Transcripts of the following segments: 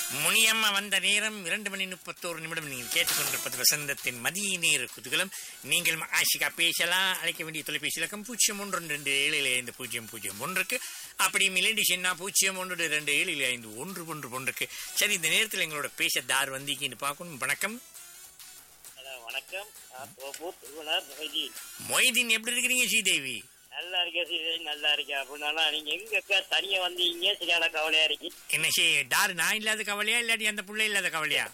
முனியம்மா வந்த நேரம் இரண்டு மணி முப்பத்தோரு நிமிடம் நீங்கள் கேட்டுக்கொண்டிருப்பது வசந்தத்தின் மதிய நேர குதூகலம் நீங்கள் ஆஷிகா பேசலாம் அழைக்க வேண்டிய தொலைபேசி இலக்கம் பூஜ்ஜியம் ஒன்று ரெண்டு ஏழில் ஐந்து பூஜ்ஜியம் பூஜ்ஜியம் ஒன்றுக்கு அப்படி மிலேண்டி சென்னா பூஜ்ஜியம் ஒன்று ரெண்டு ஏழில் ஐந்து ஒன்று ஒன்று ஒன்றுக்கு சரி இந்த நேரத்தில் எங்களோட பேச தார் வந்திக்கின்னு பார்க்கணும் வணக்கம் ஹலோ வணக்கம் நான் தோப்பூர் திருவண்ணார் மொய்தீன் மொய்தீன் எப்படி இருக்கிறீங்க ஸ்ரீதேவி நல்லா இருக்கேன் சீதை நல்லா இருக்கேன் அப்படின்னா நீங்க எங்க அக்கா தனியா வந்தீங்க சரியான கவலையா இருக்கு என்ன செய்ய தார் நான் இல்லாத கவலையா இல்லாட்டி அந்த புள்ள இல்லாத கவலையா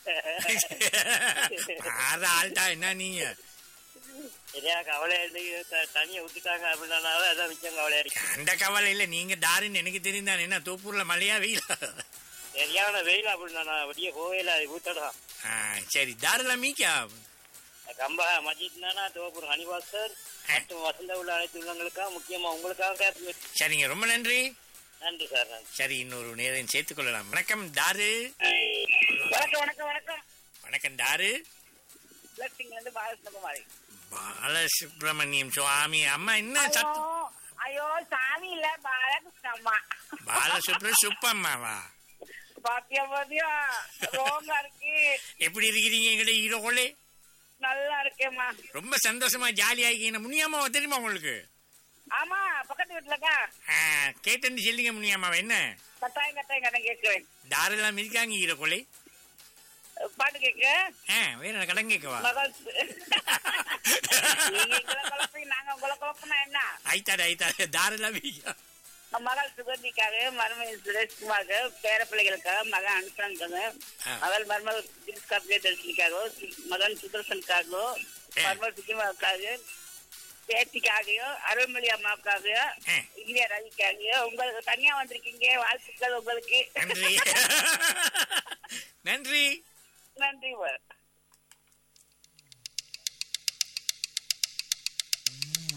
ஆற ஆள்டா என்ன நீங்க சரியா கவலையா இருக்கு த- தனியா விட்டுட்டாங்க அப்படின்னா அதான் மிச்சம் கவலையா இருக்கு அந்த கவலை இல்ல நீங்க தாருன்னு எனக்கு தெரிந்தான் என்ன தோப்பூர்ல மழையா வெயிலா சரியான வெயில் அப்படின்னா வெளியே போவேல ஊத்தடா ஆ, சரி தாருல மீக்கா கம்பா மஜித்னா தோப்பூர் ஹனிவாசர் மற்றும் வசந்த உள்ள அனைத்து உள்ளங்களுக்காக முக்கியமா உங்களுக்காக சரிங்க ரொம்ப நன்றி நன்றி சார் நன்றி சரி இன்னொரு நேரம் சேர்த்துக் கொள்ளலாம் வணக்கம் தாரு வணக்கம் வணக்கம் வணக்கம் வணக்கம் தாரு பிளட்டிங்ல இருந்து பாலசுகுமாரி பாலசுப்ரமணியம் சுவாமி அம்மா என்ன சத்து ஐயோ சாமி இல்ல பாலகிருஷ்ண அம்மா பாலசுப்ர சுப்பம்மாவா பாத்தியா பாத்தியா ரோங்கா இருக்கு எப்படி இருக்கிறீங்க எங்கட ஈரோகோலே நல்லா இருக்கேம்மா ரொம்ப சந்தோஷமா ஜாலியா இருக்கீங்க முனியாமாவை தெரியுமா உங்களுக்கு ஆமா பக்கத்து வீட்டுலக்கா ஆ, கேட்டேன்னு சொல்லுங்க முனியாமாவை என்ன கட்டாயம் கட்டாயம் கடன் கேட்குவேன் தாரெல்லாம் இருக்காங்க ஈரோகோலே பாட்டு கேட்க ஆ வேற என்ன கடன் கேட்கவா மகள் நீங்க எங்களை குழப்பி நாங்க உங்களை குழப்பினா என்ன ஆயிட்டாரு ஆயிட்டாரு தாரெல்லாம் வீக்கா மகள் சுகந்திக்காக மருமகன் சுரேஷ்குமாருக்கு பேர பிள்ளைகளுக்காக மகன் அனுசானுக்காக ஆ. மகள் மருமகள் திரிஸ்கா பிரியதர்ஷினிக்காகவோ மகன் சுதர்சனுக்காகவோ ஆ. மருமகள் சுஜிமாவுக்காக பேத்திக்காகவோ அருள்மொழி அம்மாவுக்காகவோ ஆ. இந்தியா ரவிக்காகவோ உங்களுக்கு தனியா வந்திருக்கீங்க வாழ்த்துக்கள் உங்களுக்கு நன்றி நன்றி நன்றி